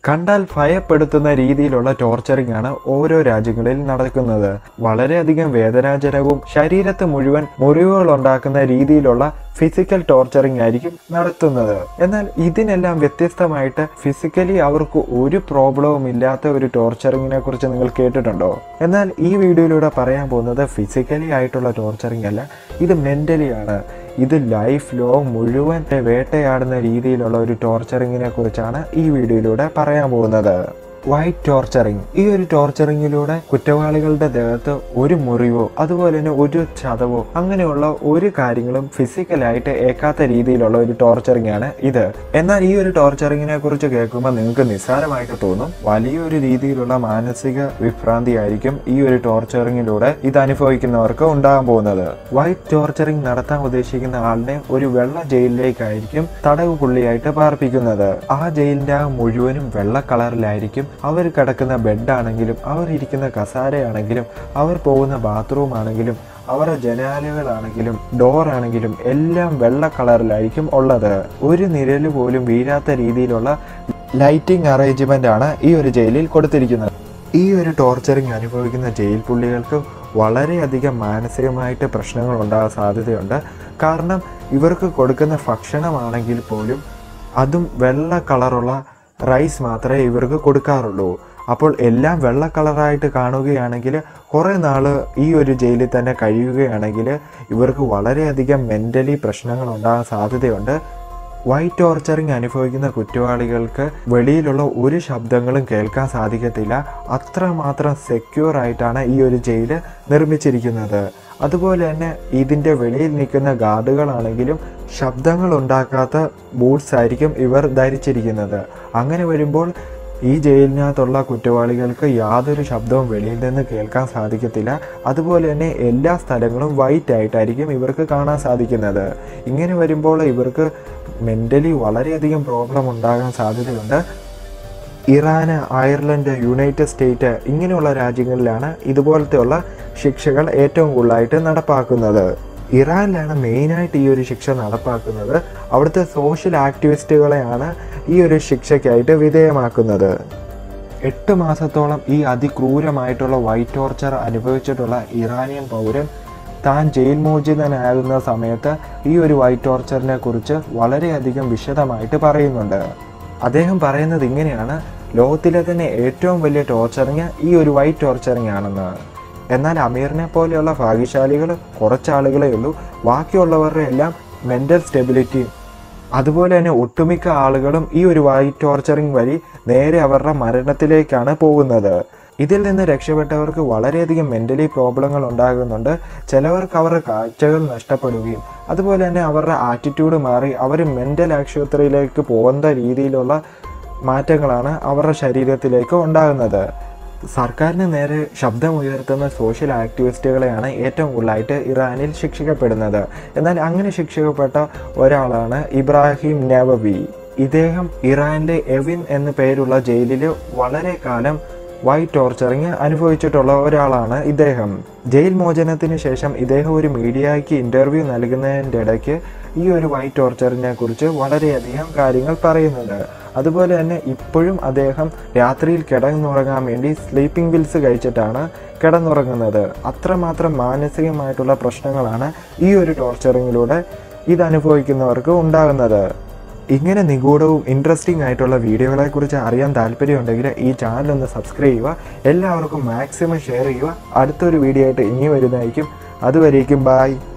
കണ്ടാൽ ഭയപ്പെടുത്തുന്ന രീതിയിലുള്ള ടോർച്ചറിംഗ് ആണ് ഓരോ രാജ്യങ്ങളിൽ നടക്കുന്നത് വളരെയധികം വേദനാജനകവും ശരീരത്ത് മുഴുവൻ മുറിവുകൾ ഉണ്ടാക്കുന്ന രീതിയിലുള്ള ഫിസിക്കൽ ടോർച്ചറിംഗ് ആയിരിക്കും നടത്തുന്നത് എന്നാൽ ഇതിനെല്ലാം വ്യത്യസ്തമായിട്ട് ഫിസിക്കലി അവർക്ക് ഒരു പ്രോബ്ലവും ഇല്ലാത്ത ഒരു ടോർച്ചറിങ്ങിനെ കുറിച്ച് നിങ്ങൾ കേട്ടിട്ടുണ്ടോ എന്നാൽ ഈ വീഡിയോയിലൂടെ പറയാൻ പോകുന്നത് ഫിസിക്കലി ആയിട്ടുള്ള ടോർച്ചറിംഗ് അല്ല ഇത് മെന്റലി ആണ് ഇത് ലൈഫ് ലോങ് മുഴുവൻ വേട്ടയാടുന്ന രീതിയിലുള്ള ഒരു ടോർച്ചറിങ്ങിനെ കുറിച്ചാണ് ഈ വീഡിയോയിലൂടെ പറയാൻ പോകുന്നത് വൈറ്റ് ടോർച്ചറിങ് ഈ ഒരു ടോർച്ചറിങ്ങിലൂടെ കുറ്റവാളികളുടെ ദേഹത്ത് ഒരു മുറിവോ അതുപോലെ തന്നെ ഒരു ചതവോ അങ്ങനെയുള്ള ഒരു കാര്യങ്ങളും ഫിസിക്കലായിട്ട് ഏക്കാത്ത രീതിയിലുള്ള ഒരു ടോർച്ചറിങ് ആണ് ഇത് എന്നാൽ ഈ ഒരു ടോർച്ചറിങ്ങിനെ കുറിച്ച് കേൾക്കുമ്പോൾ നിങ്ങൾക്ക് നിസ്സാരമായിട്ട് തോന്നും വലിയൊരു രീതിയിലുള്ള മാനസിക വിഭ്രാന്തി ആയിരിക്കും ഈ ഒരു ടോർച്ചറിങ്ങിലൂടെ ഇത് അനുഭവിക്കുന്നവർക്ക് ഉണ്ടാകാൻ പോകുന്നത് വൈറ്റ് ടോർച്ചറിങ് നടത്താൻ ഉദ്ദേശിക്കുന്ന ആളിനെ ഒരു വെള്ള ജയിലിലേക്കായിരിക്കും തടവ് പുള്ളിയായിട്ട് പാർപ്പിക്കുന്നത് ആ ജയിലിന്റെ ആ മുഴുവനും വെള്ള കളറിലായിരിക്കും അവർ കിടക്കുന്ന ബെഡാണെങ്കിലും അവർ ഇരിക്കുന്ന കസാരയാണെങ്കിലും അവർ പോകുന്ന ബാത്റൂം ആണെങ്കിലും അവരുടെ ജനാലകളാണെങ്കിലും ഡോർ ആണെങ്കിലും എല്ലാം വെള്ള കളറിലായിരിക്കും ഉള്ളത് ഒരു നിഴല് പോലും വീഴാത്ത രീതിയിലുള്ള ലൈറ്റിംഗ് അറേഞ്ച്മെന്റ് ആണ് ഈ ഒരു ജയിലിൽ കൊടുത്തിരിക്കുന്നത് ഈ ഒരു ടോർച്ചറിങ് അനുഭവിക്കുന്ന ജയിൽ പുള്ളികൾക്ക് വളരെയധികം മാനസികമായിട്ട് പ്രശ്നങ്ങൾ ഉണ്ടാകാൻ സാധ്യതയുണ്ട് കാരണം ഇവർക്ക് കൊടുക്കുന്ന ഭക്ഷണമാണെങ്കിൽ പോലും അതും വെള്ള കളറുള്ള റൈസ് മാത്രമേ ഇവർക്ക് കൊടുക്കാറുള്ളൂ അപ്പോൾ എല്ലാം വെള്ള കളറായിട്ട് കാണുകയാണെങ്കിൽ കുറേ നാൾ ഈ ഒരു ജയിലിൽ തന്നെ കഴിയുകയാണെങ്കിൽ ഇവർക്ക് വളരെയധികം മെൻ്റലി പ്രശ്നങ്ങൾ ഉണ്ടാകാൻ സാധ്യതയുണ്ട് വൈറ്റ് ടോർച്ചറിങ് അനുഭവിക്കുന്ന കുറ്റവാളികൾക്ക് വെളിയിലുള്ള ഒരു ശബ്ദങ്ങളും കേൾക്കാൻ സാധിക്കത്തില്ല അത്രമാത്രം സെക്യൂർ ആയിട്ടാണ് ഈ ഒരു ജയില് നിർമ്മിച്ചിരിക്കുന്നത് അതുപോലെ തന്നെ ഇതിൻ്റെ വെളിയിൽ നിൽക്കുന്ന ഗാർഡുകളാണെങ്കിലും ശബ്ദങ്ങൾ ഉണ്ടാക്കാത്ത ബൂട്ട്സ് ആയിരിക്കും ഇവർ ധരിച്ചിരിക്കുന്നത് അങ്ങനെ വരുമ്പോൾ ഈ ജയിലിനകത്തുള്ള കുറ്റവാളികൾക്ക് യാതൊരു ശബ്ദവും വെളിയിൽ നിന്ന് കേൾക്കാൻ സാധിക്കത്തില്ല അതുപോലെ തന്നെ എല്ലാ സ്ഥലങ്ങളും വൈറ്റ് ആയിട്ടായിരിക്കും ഇവർക്ക് കാണാൻ സാധിക്കുന്നത് ഇങ്ങനെ വരുമ്പോൾ ഇവർക്ക് മെൻ്റലി വളരെയധികം പ്രോബ്ലം ഉണ്ടാകാൻ സാധ്യതയുണ്ട് ഇറാന് അയർലൻഡ് യുണൈറ്റഡ് സ്റ്റേറ്റ് ഇങ്ങനെയുള്ള രാജ്യങ്ങളിലാണ് ഇതുപോലത്തെയുള്ള ശിക്ഷകൾ ഏറ്റവും കൂടുതലായിട്ട് നടപ്പാക്കുന്നത് ഇറാനിലാണ് മെയിനായിട്ട് ഈ ഒരു ശിക്ഷ നടപ്പാക്കുന്നത് അവിടുത്തെ സോഷ്യൽ ആക്ടിവിസ്റ്റുകളെയാണ് ഈ ഒരു ശിക്ഷയ്ക്കായിട്ട് വിധേയമാക്കുന്നത് എട്ട് മാസത്തോളം ഈ അതിക്രൂരമായിട്ടുള്ള വൈറ്റ് ടോർച്ചർ അനുഭവിച്ചിട്ടുള്ള ഇറാനിയൻ പൗരൻ താൻ ജയിൽ മോചിതനാകുന്ന സമയത്ത് ഈ ഒരു വൈറ്റ് ടോർച്ചറിനെ കുറിച്ച് വളരെയധികം വിശദമായിട്ട് പറയുന്നുണ്ട് അദ്ദേഹം പറയുന്നത് ഇങ്ങനെയാണ് ലോകത്തിലെ തന്നെ ഏറ്റവും വലിയ ടോർച്ചറിങ് ഈ ഒരു വൈറ്റ് ടോർച്ചറിങ് ആണെന്ന് എന്നാൽ അമീറിനെ പോലെയുള്ള ഭാഗ്യശാലികൾ കുറച്ചാളുകളേ ഉള്ളൂ ബാക്കിയുള്ളവരുടെ എല്ലാം മെൻ്റൽ സ്റ്റെബിലിറ്റിയും അതുപോലെ തന്നെ ഒട്ടുമിക്ക ആളുകളും ഈ ഒരു വൈറ്റ് ടോർച്ചറിങ് വഴി നേരെ അവരുടെ മരണത്തിലേക്കാണ് പോകുന്നത് ഇതിൽ നിന്ന് രക്ഷപ്പെട്ടവർക്ക് വളരെയധികം മെൻ്റലി പ്രോബ്ലങ്ങൾ ഉണ്ടാകുന്നുണ്ട് ചിലവർക്ക് അവരുടെ കാഴ്ചകൾ നഷ്ടപ്പെടുകയും അതുപോലെ തന്നെ അവരുടെ ആറ്റിറ്റ്യൂഡ് മാറി അവർ മെൻ്റൽ ആശുപത്രിയിലേക്ക് പോകുന്ന രീതിയിലുള്ള മാറ്റങ്ങളാണ് അവരുടെ ശരീരത്തിലേക്ക് ഉണ്ടാകുന്നത് സർക്കാരിന് നേരെ ശബ്ദമുയർത്തുന്ന സോഷ്യൽ ആക്ടിവിസ്റ്റുകളെയാണ് ഏറ്റവും കൂടുതലായിട്ട് ഇറാനിൽ ശിക്ഷിക്കപ്പെടുന്നത് എന്നാൽ അങ്ങനെ ശിക്ഷിക്കപ്പെട്ട ഒരാളാണ് ഇബ്രാഹിം നവവി ഇദ്ദേഹം ഇറാനിലെ എവിൻ എന്ന പേരുള്ള ജയിലിൽ വളരെ കാലം വൈറ്റ് ടോർച്ചറിങ് അനുഭവിച്ചിട്ടുള്ള ഒരാളാണ് ഇദ്ദേഹം ജയിൽ മോചനത്തിന് ശേഷം ഇദ്ദേഹം ഒരു മീഡിയയ്ക്ക് ഇന്റർവ്യൂ നൽകുന്നതിൻ്റെ ഇടയ്ക്ക് ഈ ഒരു വൈറ്റ് ടോർച്ചറിനെ കുറിച്ച് വളരെയധികം കാര്യങ്ങൾ പറയുന്നുണ്ട് അതുപോലെ തന്നെ ഇപ്പോഴും അദ്ദേഹം രാത്രിയിൽ കിടന്നുറങ്ങാൻ വേണ്ടി സ്ലീപ്പിംഗ് പിൽസ് കഴിച്ചിട്ടാണ് കിടന്നുറങ്ങുന്നത് അത്രമാത്രം മാനസികമായിട്ടുള്ള പ്രശ്നങ്ങളാണ് ഈ ഒരു ടോർച്ചറിങ്ങിലൂടെ ഇത് അനുഭവിക്കുന്നവർക്ക് ഉണ്ടാകുന്നത് ഇങ്ങനെ നിഗൂഢവും ഇൻട്രസ്റ്റിംഗ് ആയിട്ടുള്ള വീഡിയോകളെ കുറിച്ച് അറിയാൻ താല്പര്യമുണ്ടെങ്കിൽ ഈ ചാനൽ ഒന്ന് സബ്സ്ക്രൈബ് ചെയ്യുക എല്ലാവർക്കും മാക്സിമം ഷെയർ ചെയ്യുക അടുത്തൊരു വീഡിയോ ആയിട്ട് ഇനി വരുന്നതായിരിക്കും അതുവരേക്കും ബായ്